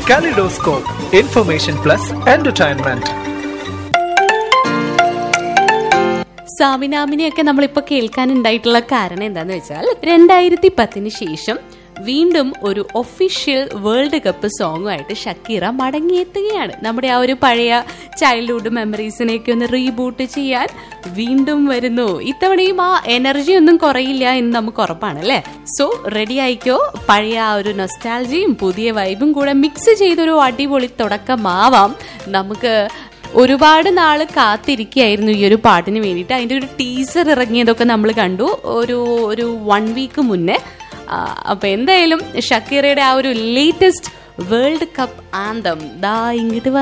kaleidoscope information plus entertainment സാമിനാമിനെയൊക്കെ നമ്മളിപ്പോ കേൾക്കാനുണ്ടായിട്ടുള്ള കാരണം എന്താന്ന് വെച്ചാൽ രണ്ടായിരത്തി പത്തിന് ശേഷം വീണ്ടും ഒരു ഒഫീഷ്യൽ വേൾഡ് കപ്പ് സോങ്ങുമായിട്ട് ഷക്കീറ മടങ്ങിയെത്തുകയാണ് നമ്മുടെ ആ ഒരു പഴയ ചൈൽഡ്ഹുഡ് മെമ്മറീസിനെയൊക്കെ ഒന്ന് റീബൂട്ട് ചെയ്യാൻ വീണ്ടും വരുന്നു ഇത്തവണയും ആ എനർജി ഒന്നും കുറയില്ല എന്ന് നമുക്ക് ഉറപ്പാണ് അല്ലേ സോ റെഡി ആയിക്കോ പഴയ ആ ഒരു നൊസ്റ്റാലജിയും പുതിയ വൈബും കൂടെ മിക്സ് ചെയ്തൊരു അടിപൊളി തുടക്കമാവാം നമുക്ക് ഒരുപാട് നാള് കാത്തിരിക്കുകയായിരുന്നു ഈ ഒരു പാട്ടിന് വേണ്ടിയിട്ട് അതിന്റെ ഒരു ടീസർ ഇറങ്ങിയതൊക്കെ നമ്മൾ കണ്ടു ഒരു ഒരു വൺ വീക്ക് മുന്നേ ആ, അപ്പൊ എന്തായാലും ഷക്കീറയുടെ ആ ഒരു ലേറ്റസ്റ്റ് വേൾഡ് കപ്പ് ആന്തം ദാ ഇങ്ങോട്ട്